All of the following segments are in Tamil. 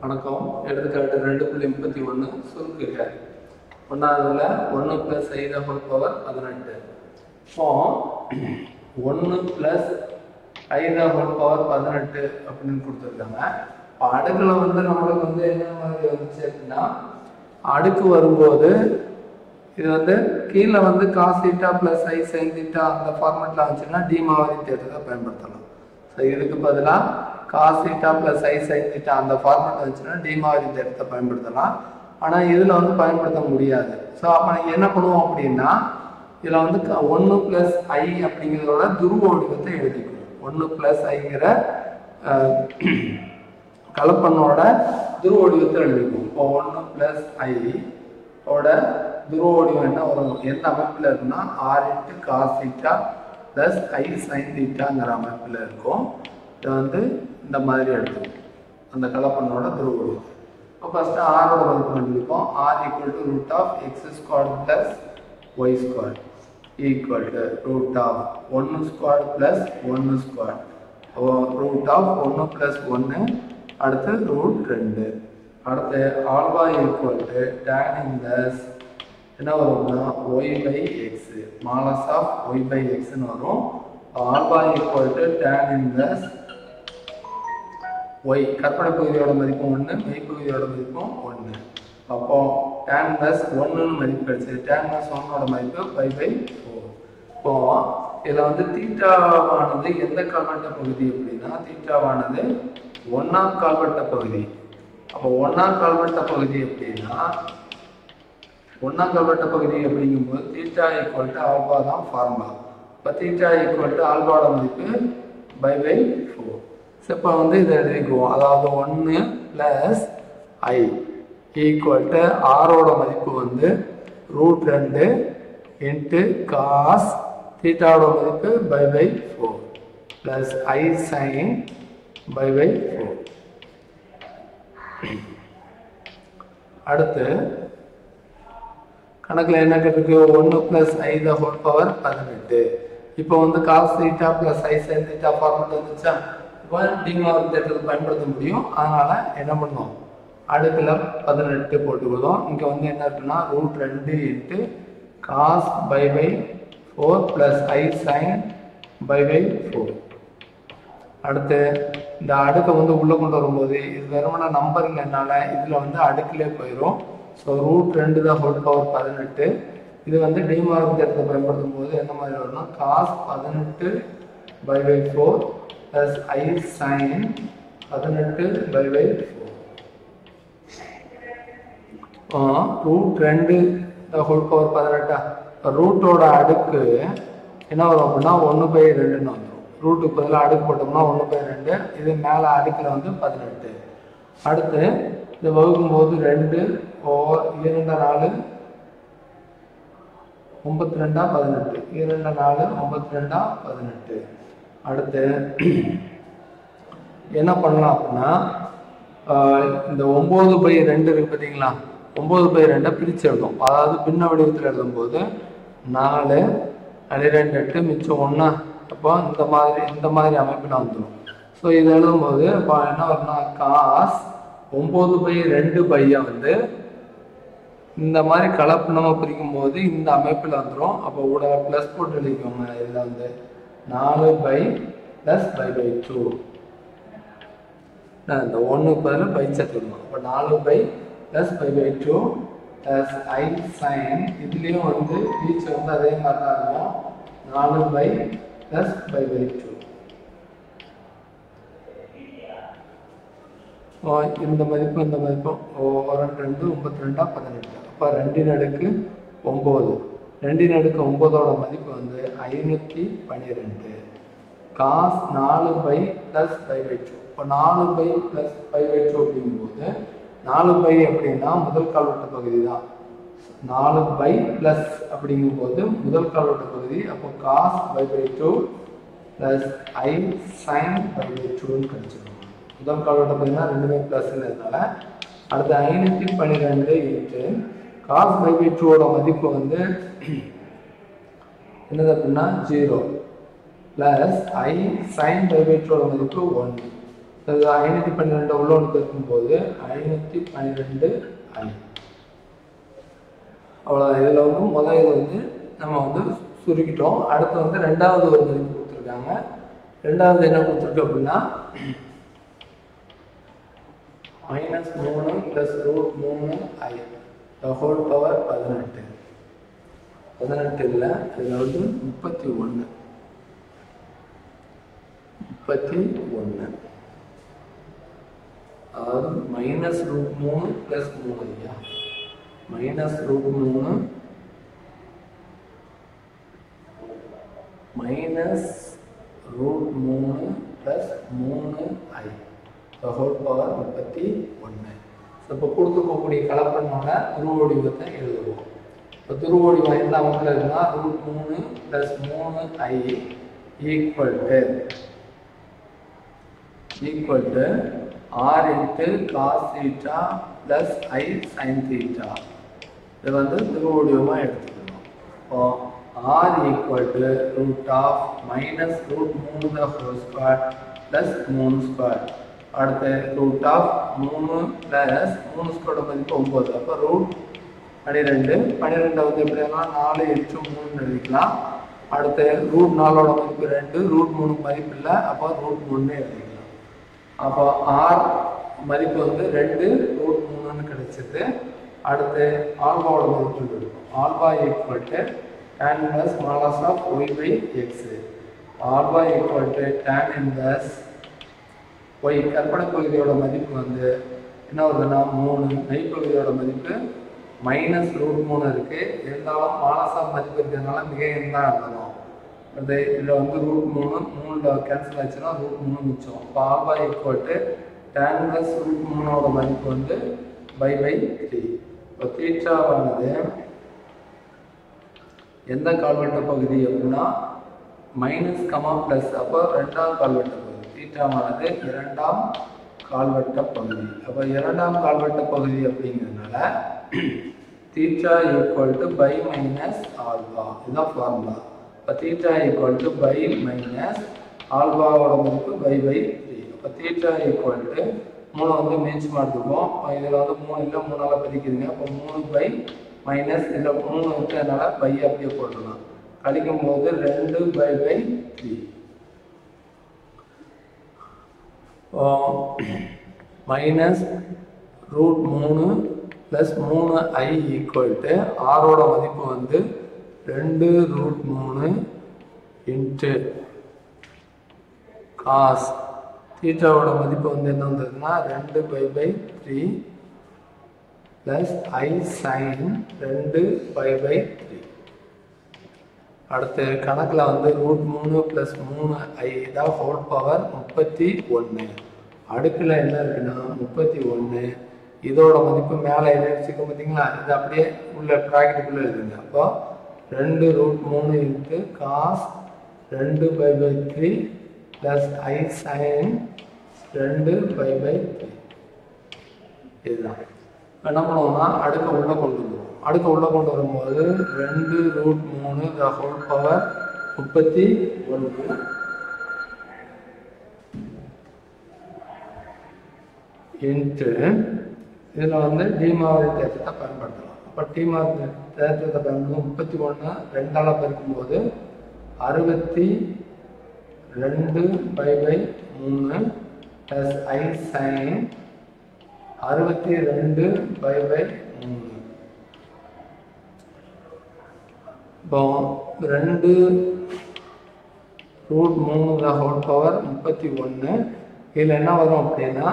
வணக்கம் எடுத்துக்காட்டு ரெண்டு புள்ளி முப்பத்தி ஒன்று சுருக்குக ஒன்றாவதுல ஒன்று ப்ளஸ் ஐத ஹோல் பவர் பதினெட்டு இப்போ ஒன்று ப்ளஸ் ஐத ஹோல் பவர் பதினெட்டு அப்படின்னு கொடுத்துருக்காங்க இப்போ அடுக்கில் வந்து நம்மளுக்கு வந்து என்ன மாதிரி வந்துச்சு அப்படின்னா அடுக்கு வரும்போது இது வந்து கீழே வந்து cos theta plus i sine theta அந்த ஃபார்மெட்டில் வந்துச்சுன்னா டி மாதிரி தேட்டத்தை பயன்படுத்தலாம் ஸோ இதுக்கு பதிலாக cos theta plus i sine theta அந்த ஃபார்மெட் வந்துச்சுன்னா டி மாதிரி தேட்டத்தை பயன்படுத்தலாம் ஆனால் இதில் வந்து பயன்படுத்த முடியாது ஸோ அப்போ நீங்கள் என்ன பண்ணுவோம் அப்படின்னா இதில் வந்து ஒன்று ப்ளஸ் ஐ அப்படிங்கிறதோட துருவ வடிவத்தை எழுதிக்கணும் ஒன்று ப்ளஸ் ஐங்கிற கலப்பண்ணோட துருவ வடிவத்தை எழுதிக்கணும் இப்போ ஒன்று ப்ளஸ் ஐ ஓட துருவ வடிவம் என்ன வரும் எந்த அமைப்பில் இருக்குன்னா r into cos theta plus i sine தீட்டாங்கிற அமைப்பில் இருக்கும் இதை வந்து இந்த மாதிரி எடுத்துக்கணும் அந்த கலப்பண்ணோட துருவ வடிவம் இப்போ ஃபஸ்ட்டு ஆரோட மதிப்பு கண்டுபிடிப்போம் r equal to root of x square plus y square equal to root of ஒன்று ஸ்கொயர் ப்ளஸ் ஒன்று ஸ்கொயர் ரூட் ஆஃப் ஒன்று ப்ளஸ் ஒன்று அடுத்து ரூட் ரெண்டு அடுத்து alpha equal to tan inverse என்ன வரும்னா y by x modulus of y by எக்ஸ்னு வரும் alpha equal to tan inverse y கற்பனை பகுதியோட மதிப்பும் ஒன்று மெய்ப்பகுதியோட மதிப்பும் ஒன்று அப்போ டேன் இன்வர்ஸ் ஒன்றுன்னு மதிப்பு கிடைச்சது டேன் இன்வர்ஸ் ஒன்னோட மதிப்பு ஃபைவ் பை ஃபோர் இப்போ இதில் வந்து தீட்டாவானது எந்த கால்வட்ட பகுதி அப்படின்னா தீட்டாவானது ஒன்றாம் கால்வட்ட பகுதி அப்போ ஒன்றாம் கால்வட்ட பகுதி அப்படின்னா ஒன்றாம் கால்வட்ட பகுதி அப்படிங்கும்போது தீட்டா ஈக்குவல் டு ஆல்பா தான் ஃபார்முலா இப்போ தீட்டா ஈக்குவல் டு ஆல்பாவோட மதிப்பு பை பை ஃபோர் ஸோ இப்போ வந்து இதை எழுதிக்குவோம் அதாவது ஒன்று ப்ளஸ் ஐ ஈக்குவல் டு ஆரோட மதிப்பு வந்து ரூட் ரெண்டு இன்ட்டு காஸ் தீட்டாவோட மதிப்பு pi by four plus i sine pi by four அடுத்து கணக்கில் என்ன கேட்டிருக்கு ஒன்று plus i the whole power பதினெட்டு இப்போ வந்து cos theta plus i sine theta format வந்துச்சா இப்போ டிமார்க் தேட்டத்தை பயன்படுத்த முடியும் அதனால் என்ன பண்ணோம் அடுக்கில் பதினெட்டு போட்டுக்கிறோம் இங்கே வந்து என்ன இருக்குன்னா ரூட் ரெண்டு into cos pi by four plus i sine pi by four அடுத்து இந்த அடுக்கை வந்து உள்ளே கொண்டு வரும்போது இது வெறுமன நம்பருங்கனால இதில் வந்து அடுக்கிலே போயிடும் ஸோ ரூட் ரெண்டு தான் ஹோல் பவர் பதினெட்டு இது வந்து டிமார்க் தேட்டத்தை பயன்படுத்தும் போது என்ன மாதிரி வரும்னா காஸ் பதினெட்டு pi by four plus i sine பதினெட்டு பை பை ஃபோர் ரூட் ரெண்டு ஹோல் பவர் பதினெட்டா ரூட்டோட அடுக்கு என்ன வரும் அப்படின்னா ஒன்று பை ரெண்டுன்னு வந்துடும் ரூட்டுக்கு பதிலாக அடுக்கு போட்டோம்னா ஒன்று பை ரெண்டு இது மேலே அடுக்கில் வந்து பதினெட்டு அடுத்து இது வகுக்கும்போது ரெண்டு ஓர் இரண்டு நாலு ஒம்பத்தி ரெண்டா பதினெட்டு இரண்டு நாலு ஒம்பத்தி ரெண்டா பதினெட்டு அடுத்து என்ன பண்ணலாம் அப்படின்னா இந்த ஒம்பது பை ரெண்டு இருக்கு பார்த்தீங்களா ஒம்பது பை ரெண்டை பிரித்து எழுதும் அதாவது பின்ன வடிவத்தில் எழுதும்போது நாலு பன்னிரெண்டு எட்டு மிச்சம் ஒன்றா அப்போ இந்த மாதிரி இந்த மாதிரி அமைப்பில் வந்துடும் ஸோ இது எழுதும்போது இப்போ என்ன வரும்னா காஸ் ஒம்பது பை ரெண்டு பையை வந்து இந்த மாதிரி கலப்பு நம்ம பிரிக்கும் போது இந்த அமைப்பில் வந்துடும் அப்போ கூட ப்ளஸ் போட்டு எழுதிக்கோங்க இதில் வந்து நாலு pi plus pi by two இந்த ஒன்றுக்கு பதில் பை சேர்த்துக்கணும் அப்போ நாலு pi plus pi by two plus i sine இதுலேயும் வந்து பீச் வந்து அதே மாதிரி தான் இருக்கும் நாலு pi plus pi by two இந்த மதிப்பு இந்த மதிப்பும் ரெண்டு ரெண்டு ஒம்பத்தி ரெண்டா பதினெட்டு அப்போ ரெண்டின் அடுக்கு ஒம்பது ரெண்டின் அடுக்கு ஒம்பதோட மதிப்பு வந்து ஐநூற்றி பன்னிரெண்டு காஸ் நாலு pi plus pi by two இப்போ நாலு pi plus pi by two அப்படிங்கும்போது நாலு பை அப்படின்னா முதல் கால்வட்ட பகுதி தான் நாலு பை ப்ளஸ் அப்படிங்கும்போது முதல் கால்வட்ட பகுதி அப்போ cos pi by two plus i sine pi by டூன்னு கிடைச்சிடும் முதல் கால்வட்ட பகுதினா ரெண்டுமே ப்ளஸ்ங்கிறதுனால அடுத்து ஐநூற்றி பன்னிரெண்டு இன்ட்டு காஸ் பை பை டூவோட மதிப்பு வந்து என்னது அப்படின்னா zero plus i sine pi by டூவோட மதிப்பு ஒன்று அது ஐநூற்றி பன்னிரெண்டு உள்ளோடு இருக்கும்போது ஐநூற்றி பன்னிரெண்டு ஐ அவ்வளோ இதில் வந்து முதல் இது வந்து நம்ம வந்து சுருக்கிட்டோம் அடுத்து வந்து ரெண்டாவது ஒரு மதிப்பு கொடுத்துருக்காங்க ரெண்டாவது என்ன கொடுத்துருக்கு அப்படின்னா மைனஸ் மூணு ப்ளஸ் ரூட் மூணு ஐ ஹோல் பவர் பதினெட்டு பதினெட்டு இல்லை இதில் வந்து முப்பத்தி ஒன்று முப்பத்தி ஒன்று அதாவது மைனஸ் ரூட் மூணு ப்ளஸ் மூணு ஐயா மைனஸ் ரூட் மூணு மைனஸ் ரூட் மூணு ப்ளஸ் மூணு ஐ ஹோல் பவர் முப்பத்தி ஒன்று ஸோ இப்போ கொடுத்துருக்கக்கூடிய கலப்பெண்ணோட துருவ வடிவத்தை எழுதுவோம் இப்போ துருவ வடிவம் என்ன அமைப்பில் இருக்குன்னா ரூட் மூணு ப்ளஸ் மூணு i equal to equal to r into cos theta plus i sine theta இது வந்து துருவ வடிவமாக எடுத்துக்கணும் இப்போ r equal to root of minus root மூணு த ஹோல் ஸ்கொயர் ப்ளஸ் மூணு ஸ்கொயர் அடுத்து ரூட் ஆஃப் மூணு ப்ளஸ் மூணு ஸ்கொயரோட மதிப்பு ஒம்பது அப்போ ரூட் பன்னிரெண்டு பன்னிரெண்டை வந்து எப்படின்னா நாலு எட்டு மூணு எழுதிக்கலாம் அடுத்து ரூட் நாலோட மதிப்பு ரெண்டு ரூட் மூணு மதிப்பு இல்லை அப்போ ரூட் மூணுன்னு எழுதிக்கலாம் அப்போ ஆர் மதிப்பு வந்து ரெண்டு ரூட் மூணுன்னு கிடைச்சது அடுத்து ஆல்பாவோட மதிப்பு இருக்கும் alpha equal to tan inverse modulus of y by x alpha equal to tan inverse y கற்பனை பகுதியோட மதிப்பு வந்து என்ன வருதுன்னா மூணு மெய்ப்பகுதியோட மதிப்பு மைனஸ் ரூட் மூணு இருக்கு இருந்தாலும் மாலசா மதிப்பு இருக்கிறதுனால மிக தான் எழுதணும் அது இதில் வந்து ரூட் மூணு மூணில் கேன்சல் ஆச்சுன்னா ரூட் மூணு மிச்சம் இப்போ alpha equal to tan plus root மூணோட மதிப்பு வந்து பை பை த்ரீ இப்போ தீட்டாவானது எந்த கால்வட்ட பகுதி அப்படின்னா மைனஸ் கமா ப்ளஸ் அப்போ ரெண்டாம் கால்வட்ட பகுதி தீட்டாவானது இரண்டாம் கால்வட்ட பகுதி அப்போ இரண்டாம் கால்வட்ட பகுதி அப்படிங்கிறதுனால theta equal to pi minus alpha இதுதான் ஃபார்முலா இப்போ theta equal to pi minus ஆல்பாவோட மதிப்பு பை பை த்ரீ அப்போ தீட்டா ஈக்குவல் டு மூணு வந்து மீன்ஸ் மாட்டுப்போம் இதில் வந்து மூணு இல்லை மூணால் பிரிக்குதுங்க அப்போ மூணு பை மைனஸ் இதில் மூணு இருக்கிறதுனால பை அப்படியே போட்டுடலாம் கழிக்கும் போது ரெண்டு pi by three minus root மூணு ப்ளஸ் மூணு ஐ ஈக்குவல் டு ஆரோட மதிப்பு வந்து ரெண்டு ரூட் மூணு இன்ட்டு காஸ் தீட்டாவோட மதிப்பு வந்து என்ன வந்ததுன்னா ரெண்டு pi by three plus i sine ரெண்டு பை பை த்ரீ அடுத்து கணக்கில் வந்து ரூட் மூணு ப்ளஸ் மூணு ஐ தான் ஹோல் பவர் முப்பத்தி ஒன்று அடுக்கில் என்ன இருக்குன்னா முப்பத்தி ஒன்று இதோட மதிப்பு மேலே என்ன வச்சுக்க பார்த்தீங்களா இது அப்படியே உள்ள ப்ராக்கெட்டுக்குள்ளே எழுதுங்க அப்போ ரெண்டு ரூட் மூணு இன்ட்டு காஸ் ரெண்டு pi by three plus i sine ரெண்டு பை பை த்ரீ இதுதான் இப்போ என்ன பண்ணுவோம்னா அடுக்க உள்ளே கொண்டு வந்துடுவோம் அடுக்க உள்ளே கொண்டு வரும்போது ரெண்டு ரூட் மூணு த ஹோல் பவர் முப்பத்தி ஒன்று இன்ட்டு இதில் வந்து டிமாவரி தேற்றத்தை பயன்படுத்தலாம் அப்போ டிமாவரி தேற்றத்தை பயன்படுத்தும் முப்பத்தி ஒன்று ரெண்டால் பெருக்கும்போது அறுபத்தி ரெண்டு பை பை மூணு ப்ளஸ் ஐ சைன் அறுபத்தி ரெண்டு பை பை மூணு இப்போ ரெண்டு ரூட் மூணு த ஹோல் பவர் முப்பத்தி ஒன்று இதில் என்ன வரும் அப்படின்னா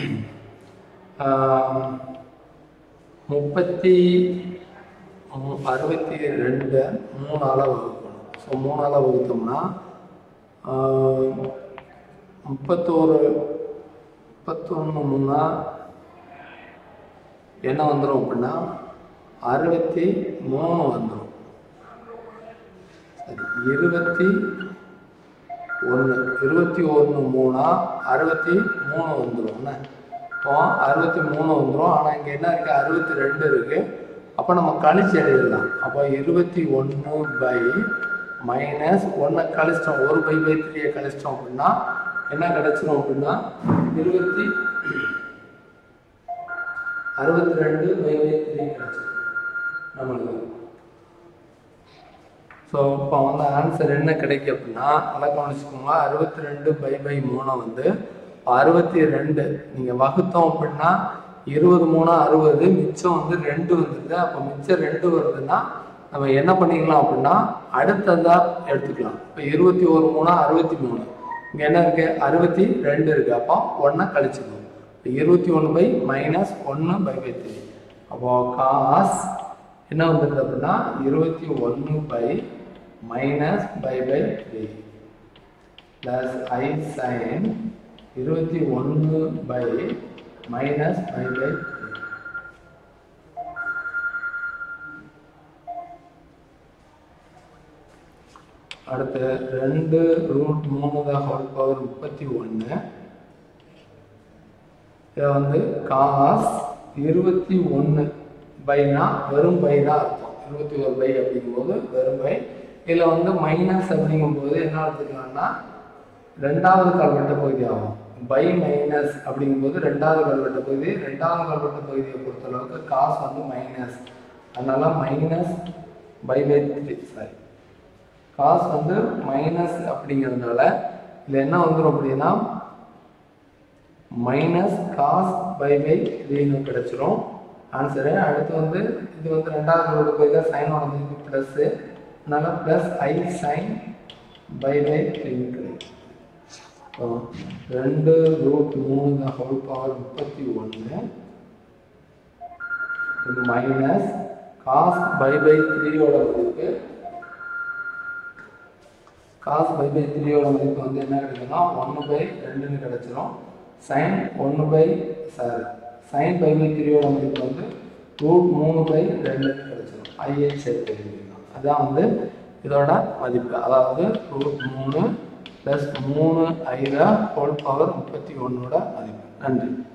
ஆஹ், முப்பத்தி மூ- அறுபத்தி ரெண்டு மூணால் வகுக்கணும் ஸோ மூணால் வகுத்தோம்னா ஆஹ், முப்பத்தோரு முப்பத்தொன்று மூணா என்ன வந்துடும் அப்படின்னா அறுபத்தி மூணு வந்துடும் சரி இருபத்தி ஒன்று இருபத்தி ஒன்று மூணா அறுபத்தி மூணு வந்துடும் இப்போ அறுபத்தி மூணு வந்துடும் ஆனால் இங்கே என்ன இருக்குது அறுபத்தி ரெண்டு இருக்குது அப்போ நம்ம கழிச்சு எழுதலாம் அப்போ இருபத்தி ஒன்று பை மைனஸ் ஒன்றை கழிச்சிட்டோம் ஒரு பை பை த்ரீயை கழிச்சிட்டோம் அப்படின்னா என்ன கிடைச்சிரும் அப்படின்னா இருபத்தி அறுபத்தி ரெண்டு பை பை த்ரீ கிடைச்சிரும் நம்மளுக்கு ஸோ இப்போ வந்து ஆன்சர் என்ன கிடைக்கும் அப்படின்னா நல்லா கவனிச்சுக்கோங்க அறுபத்தி ரெண்டு பை பை மூணை வந்து அறுபத்தி ரெண்டு நீங்கள் வகுத்தோம் அப்படின்னா இருபது மூணு அறுபது மிச்சம் வந்து ரெண்டு வந்துடுது அப்போ மிச்சம் ரெண்டு வருதுன்னா நம்ம என்ன பண்ணிக்கலாம் அப்படின்னா அடுத்ததா எடுத்துக்கலாம் இப்போ இருபத்தி ஒரு மூணு அறுபத்தி மூணு இங்கே என்ன இருக்கு அறுபத்தி ரெண்டு இருக்கு அப்போ ஒன்றை கழிச்சுக்கணும் இப்போ இருபத்தி ஒன்று பை மைனஸ் ஒன்று பை பை த்ரீ அப்போ காஸ் என்ன வந்துடுது அப்படின்னா இருபத்தி ஒன்று pi minus pi by three plus i sine இருபத்தி ஒன்று pi minus pi by three அடுத்து ரெண்டு ரூட் மூணு தான் ஹோல் பவர் முப்பத்தி ஒன்று இதை வந்து காஸ் இருபத்தி ஒன்று பைனா வெறும் பை தான் அர்த்தம் இருபத்தி ஒரு பை அப்படிங்கும்போது வெறும் பை இதில் வந்து மைனஸ் அப்படிங்கும்போது என்ன எடுத்துக்கலாம்னா ரெண்டாவது கால்வட்ட பகுதி ஆகும் பை மைனஸ் அப்படிங்கும்போது ரெண்டாவது கால்வட்ட பகுதி ரெண்டாவது கால்வட்ட பகுதியை பொறுத்தளவுக்கு காசு வந்து மைனஸ் அதனால minus pi by three sorry cos வந்து மைனஸ் அப்படிங்கிறதுனால இதில் என்ன வந்துடும் அப்படின்னா மைனஸ் காஸ் பை பை த்ரீன்னு கிடச்சிரும் ஆன்சரு அடுத்து வந்து இது வந்து ரெண்டாவது ரோடு போய் தான் சைன் வந்து ப்ளஸ்ஸு அதனால plus i sine pi by த்ரீன்னு கிடைக்கும் ஸோ ரெண்டு ரூட் மூணு தான் ஹோல் பவர் முப்பத்தி ஒன்று இது மைனஸ் காஸ் பை பை த்ரீயோட மதிப்பு காஸ் பை பை த்ரீயோட மதிப்பு வந்து என்ன கிடைக்குன்னா ஒன்று பை ரெண்டுன்னு கிடைச்சிரும் சைன் ஒன்று pi sorry sine pi by த்ரீயோட மதிப்பு வந்து ரூட் மூணு பை ரெண்டுன்னு கிடைச்சிரும் ஐஏ சேர்த்து எழுதிக்கலாம் அதான் வந்து இதோட மதிப்பு அதாவது ரூட் மூணு ப்ளஸ் மூணு ஐதா ஹோல் பவர் முப்பத்தி ஒன்னோட மதிப்பு நன்றி